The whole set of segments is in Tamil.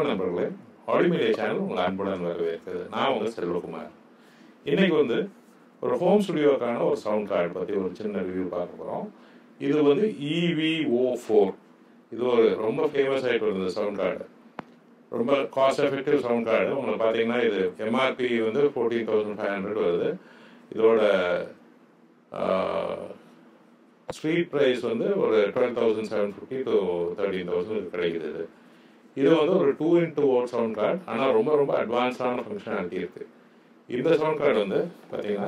வணக்கம் நண்பர்களே ஆடிமீடியா சேனல் உங்கள் அன்புடன் வரவேற்கிறது நான் உங்கள் செல்வகுமார் இன்னைக்கு வந்து ஒரு ஹோம் ஸ்டுடியோக்கான ஒரு சவுண்ட் கார்டு பற்றி ஒரு சின்ன ரிவ்யூ பார்க்க போகிறோம் இது வந்து இவிஓ ஃபோர் இது ஒரு ரொம்ப ஃபேமஸ் ஆகிட்டு இருந்தது சவுண்ட் கார்டு ரொம்ப காஸ்ட் எஃபெக்டிவ் சவுண்ட் கார்டு உங்களுக்கு பார்த்தீங்கன்னா இது எம்ஆர்பி வந்து ஃபோர்டீன் தௌசண்ட் ஃபைவ் ஹண்ட்ரட் வருது இதோட ஸ்ட்ரீட் ப்ரைஸ் வந்து ஒரு twelve thousand seven fifty to thirteen thousand கிடைக்குது இது இது வந்து ஒரு two into out sound card ஆனால் ரொம்ப ரொம்ப அட்வான்ஸ்டான ஃபங்க்ஷனாலிட்டி இருக்குது இந்த சவுண்ட் கார்டு வந்து பார்த்தீங்கன்னா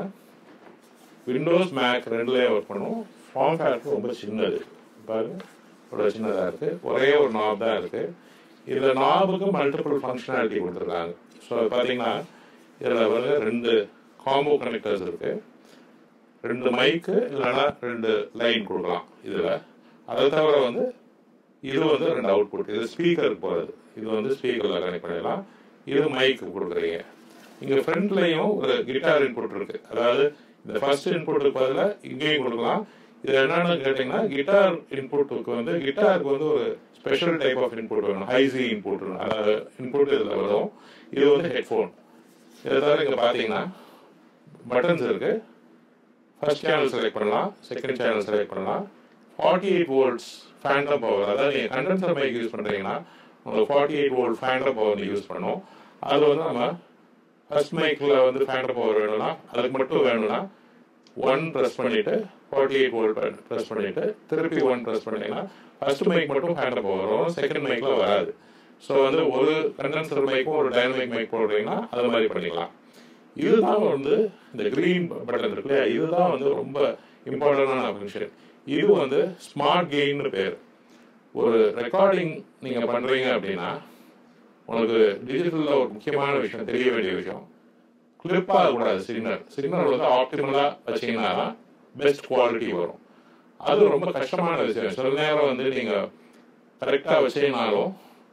விண்டோஸ் மேக் ரெண்டுலேயே ஒர்க் பண்ணும் ஃபார்ம் ஃபேக்டர் ரொம்ப சின்னது பாருங்க ரொம்ப சின்னதாக இருக்குது ஒரே ஒரு நாப் தான் இருக்குது இதில் நாபுக்கு மல்டிபிள் ஃபங்க்ஷனாலிட்டி கொடுத்துருக்காங்க ஸோ பார்த்தீங்கன்னா இதில் வந்து ரெண்டு காம்போ கனெக்டர்ஸ் இருக்குது ரெண்டு மைக்கு இல்லைன்னா ரெண்டு லைன் கொடுக்கலாம் இதில் அதை தவிர வந்து இது வந்து ரெண்டு அவுட்புட் இது ஸ்பீக்கருக்கு போகிறது இது வந்து ஸ்பீக்கரில் கனெக்ட் பண்ணிடலாம் இது மைக்கு கொடுக்குறீங்க இங்கே ஃப்ரண்ட்லேயும் ஒரு கிட்டார் இன்புட் இருக்குது அதாவது இந்த ஃபர்ஸ்ட் இன்புட்டுக்கு பதிலாக இங்கேயும் கொடுக்கலாம் இது என்னன்னு கேட்டிங்கன்னா கிட்டார் இன்புட்டுக்கு வந்து கிட்டாருக்கு வந்து ஒரு ஸ்பெஷல் டைப் ஆஃப் இன்புட் வேணும் ஹைசி இன்புட் அதாவது இன்புட் இதில் வரும் இது வந்து ஹெட்ஃபோன் இதை தவிர இங்கே பார்த்தீங்கன்னா பட்டன்ஸ் இருக்குது ஃபர்ஸ்ட் சேனல் செலக்ட் பண்ணலாம் செகண்ட் சேனல் செலக்ட் பண்ணலாம் forty eight volts phantom power அதாவது நீங்கள் கண்டென்சர் மைக் யூஸ் பண்ணுறீங்கன்னா உங்களுக்கு forty eight volt phantom power use பண்ணும் அது வந்து நம்ம ஃபர்ஸ்ட் மைக்கில் வந்து ஃபேண்டம் பவர் வேணும்னா அதுக்கு மட்டும் வேணும்னா ஒன் ப்ரெஸ் பண்ணிவிட்டு ஃபார்ட்டி எயிட் வோல்ட் ப்ரெஸ் பண்ணிவிட்டு திருப்பி ஒன் ப்ரெஸ் பண்ணிங்கன்னா ஃபர்ஸ்ட் மைக் மட்டும் ஃபேண்டம் பவர் வரும் செகண்ட் மைக்கில் வராது ஸோ வந்து ஒரு கண்டென்சர் மைக்கும் ஒரு டைனமிக் மைக் போடுறீங்கன்னா அது மாதிரி பண்ணிக்கலாம் இதுதான் வந்து இந்த க்ரீன் பட்டன் இருக்கு இல்லையா இதுதான் வந்து ரொம்ப இம்பார்ட்டண்டான ஃபங்க்ஷன் இது வந்து ஸ்மார்ட் கெயின்னு பேர் ஒரு ரெக்கார்டிங் நீங்கள் பண்ணுறீங்க அப்படின்னா உங்களுக்கு டிஜிட்டலில் ஒரு முக்கியமான விஷயம் தெரிய வேண்டிய விஷயம் கிளிப் ஆகக்கூடாது சிக்னல் சிக்னல் வந்து ஆப்டிமலாக வச்சிங்கன்னா தான் பெஸ்ட் குவாலிட்டி வரும் அது ரொம்ப கஷ்டமான விஷயம் சில நேரம் வந்து நீங்கள் கரெக்டாக வச்சீங்கனாலும்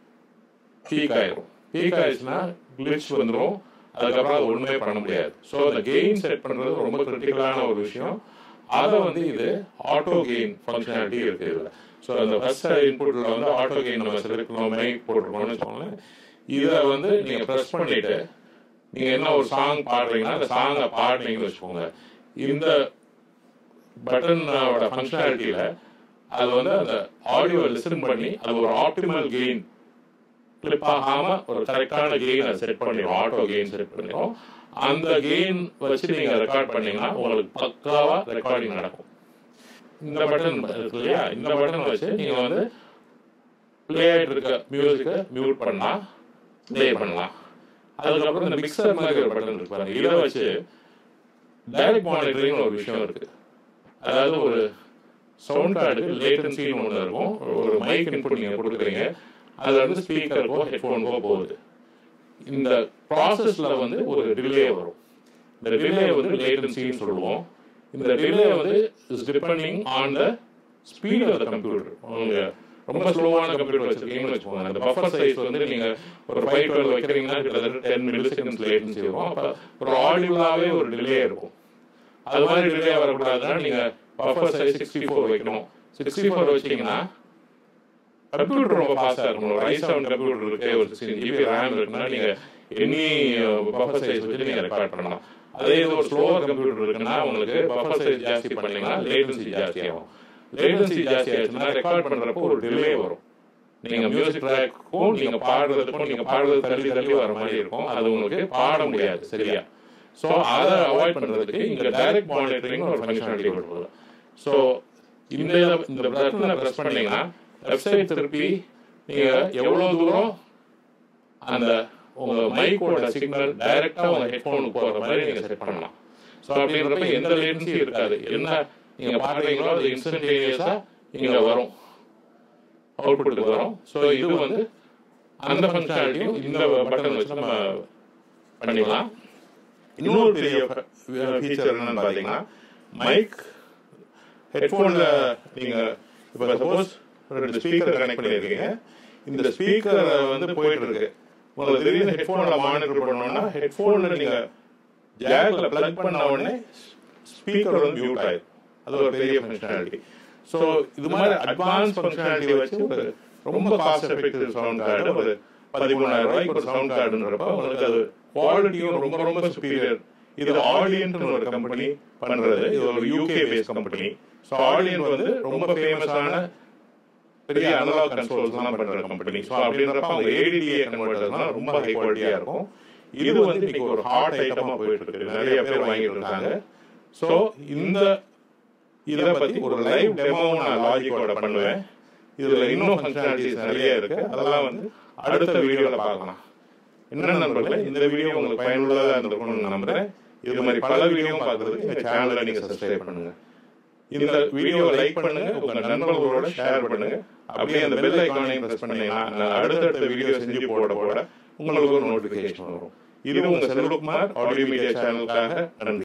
பீக் ஆயிரும் பீக் ஆயிடுச்சுன்னா கிளிச் வந்துடும் அதுக்கப்புறம் அது ஒன்றுமே பண்ண முடியாது ஸோ அந்த கெயின் செட் பண்ணுறது ரொம்ப கிரிட்டிக்கலான ஒரு விஷயம் அதை வந்து இது ஆட்டோ கெயின் ஃபங்க்ஷனாலிட்டி இருக்கு இதில் ஸோ அந்த ஃபர்ஸ்ட் இன்புட்டில் வந்து ஆட்டோ கெயின் நம்ம செலக்ட் மைக் போட்டிருக்கோம்னு வச்சுக்கோங்களேன் இதை வந்து நீங்கள் ப்ரெஸ் பண்ணிட்டு நீங்கள் என்ன ஒரு சாங் பாடுறீங்கன்னா அந்த சாங்கை பாடுறீங்கன்னு வச்சுக்கோங்க இந்த பட்டனோட ஃபங்க்ஷனாலிட்டியில் அது வந்து அந்த ஆடியோ லிசன் பண்ணி அது ஒரு ஆப்டிமல் கெயின் கிளிப் ஆகாம ஒரு கரெக்டான கெயின் செட் பண்ணிடும் ஆட்டோ கெயின் செட் பண்ணிடும் அந்த கெயின் வச்சு நீங்க ரெக்கார்ட் பண்ணீங்கன்னா உங்களுக்கு பக்காவா ரெக்கார்டிங் நடக்கும் இந்த பட்டன் இருக்கு இல்லையா இந்த பட்டன் வச்சு நீங்க வந்து பிளே ஆகிட்டு இருக்க மியூசிக்கை மியூட் பண்ணலாம் ப்ளே பண்ணலாம் அதுக்கப்புறம் இந்த மிக்சர் மாதிரி ஒரு பட்டன் இருக்கு பாருங்க இதை வச்சு டைரக்ட் மானிட்டரிங் ஒரு விஷயம் இருக்கு அதாவது ஒரு சவுண்ட் கார்டுக்கு லேட்டன்சின்னு ஒன்று இருக்கும் ஒரு மைக் இன்புட் நீங்கள் கொடுக்குறீங்க அது வந்து ஸ்பீக்கருக்கோ ஹெட்ஃபோனுக்கோ போகுது இந்த ப்ராசஸில் வந்து ஒரு டிலே வரும் இந்த டிலே வந்து லேட்டன்சின்னு சொல்லுவோம் இந்த டிலே வந்து is depending on the speed of the computer உங்க ரொம்ப ஸ்லோவான கம்ப்யூட்டர் வச்சிருக்கீங்கன்னு வச்சுக்கோங்க அந்த பஃபர் சைஸ் வந்து நீங்க ஒரு ஃபைவ் டுவெல் வைக்கிறீங்கன்னா கிட்டத்தட்ட டென் மில்லி செகண்ட்ஸ் லேட்டன்சி வரும் அப்போ ஒரு ஆடியோலாவே ஒரு டிலே இருக்கும் அது மாதிரி டிலே வரக்கூடாதுன்னா நீங்க பஃபர் சைஸ் சிக்ஸ்டி ஃபோர் வைக்கணும் சிக்ஸ்டி ஃபோர் வச்சீங்கன்னா கம்ப்யூட்டர் ரொம்ப ஃபாஸ்டா இருக்கும் ஒரு ஐ செவன் கம்ப்யூட்டர் இருக்கு ஒரு சிக்ஸ்டீன் ஜிபி ரேம் இருக்குன்னா நீங்க எனி பஃபர் சைஸ் வச்சு நீங்க ரெக்கார்ட் பண்ணலாம் அதே இது ஒரு ஸ்லோவர் கம்ப்யூட்டர் இருக்குன்னா உங்களுக்கு பஃபர் சைஸ் ஜாஸ்தி பண்ணீங்கன்னா லேட்டன்சி ஜாஸ்தி ஆகும் லேட்டன்சி ஜாஸ்தி ஆச்சுன்னா ரெக்கார்ட் பண்றப்போ ஒரு டிலே வரும் நீங்க மியூசிக் ட்ராக்கும் நீங்க பாடுறதுக்கும் நீங்க பாடுறது தள்ளி தள்ளி வர மாதிரி இருக்கும் அது உங்களுக்கு பாட முடியாது சரியா ஸோ அதை அவாய்ட் பண்றதுக்கு இங்க டைரக்ட் மானிட்டரிங் ஒரு ஃபங்க்ஷனாலிட்டி கொடுக்குது ஸோ இந்த இந்த பட்டனை ப்ரெஸ் பண்ணீங்கன்னா வெப்சைட் திருப்பி நீங்க எவ்வளவு தூரம் அந்த உங்க மைக்கோட சிக்னல் டைரக்டா உங்க ஹெட்போனுக்கு போற மாதிரி நீங்க செட் பண்ணலாம் ஸோ அப்படின்றப்ப எந்த லேட்டன்சி இருக்காது என்ன நீங்க பாடுறீங்களோ அது இன்ஸ்டன்டேனியஸா இங்க வரும் அவுட்புட்டுக்கு வரும் ஸோ இது வந்து அந்த ஃபங்க்ஷனாலிட்டியும் இந்த பட்டன் வச்சு நம்ம பண்ணிக்கலாம் இன்னொரு பெரிய ஃபீச்சர் என்னன்னு பார்த்தீங்கன்னா மைக் ஹெட்ஃபோனில் நீங்கள் இப்போ சப்போஸ் ரெண்டு ஸ்பீக்கர் கனெக்ட் பண்ணியிருக்கீங்க இந்த ஸ்பீக்கர் வந்து போயிட்டு இருக்கு உங்களுக்கு திடீர்னு ஹெட்ஃபோனில் மானிட்டர் பண்ணோம்னா ஹெட்ஃபோனில் நீங்கள் ஜாக்கில் பிளக் பண்ண உடனே ஸ்பீக்கர் வந்து மியூட் ஆயிடும் அது ஒரு பெரிய ஃபங்க்ஷனாலிட்டி ஸோ இது மாதிரி அட்வான்ஸ் ஃபங்க்ஷனாலிட்டி வச்சு ஒரு ரொம்ப காஸ்ட் எஃபெக்டிவ் சவுண்ட் கார்டு ஒரு பதிமூணாயிரம் ரூபாய்க்கு ஒரு சவுண்ட் கார்டுன்றப்ப உங்களுக்கு அது குவாலிட்டியும் ரொம்ப ரொம்ப சுப்பீரியர் இது ஆடியன்ட்னு ஒரு கம்பெனி பண்றது இது ஒரு UK base company so Audient வந்து ரொம்ப ஃபேமஸான பெரிய அனலாக் கன்சோல்ஸ் எல்லாம் பண்ற கம்பெனி ஸோ அப்படின்றப்ப அவங்க ஏடிடிஏ கன்வெர்டர்ஸ்லாம் ரொம்ப ஹை குவாலிட்டியா இருக்கும் இது வந்து இன்னைக்கு ஒரு ஹாட் ஐட்டமா போயிட்டு இருக்கு நிறைய பேர் வாங்கிட்டு இருக்காங்க ஸோ இந்த இதை பத்தி ஒரு லைவ் டெமோ நான் லாஜிக்கோட பண்ணுவேன் இதுல இன்னும் ஃபங்க்ஷனாலிட்டிஸ் நிறைய இருக்கு அதெல்லாம் வந்து அடுத்த வீடியோல பார்க்கலாம் என்ன நண்பர்களே இந்த வீடியோ உங்களுக்கு பயனுள்ளதா இருந்திருக்கும்னு நம்புறேன் இது மாதிரி பல வீடியோ பார்க்கறதுக்கு எங்க சேனலை நீங்க சப்ஸ்கிரைப் பண்ணுங்க இந்த வீடியோவை லைக் பண்ணுங்க உங்க நண்பர்களோட ஷேர் பண்ணுங்க அப்படியே அந்த பெல் ஐக்கானையும் பிரஸ் பண்ணீங்கன்னா நான் அடுத்தடுத்த வீடியோ செஞ்சு போட போட உங்களுக்கு ஒரு நோட்டிபிகேஷன் வரும் இது உங்க செல்வகுமார் ஆடியோ மீடியா சேனலுக்காக நன்றி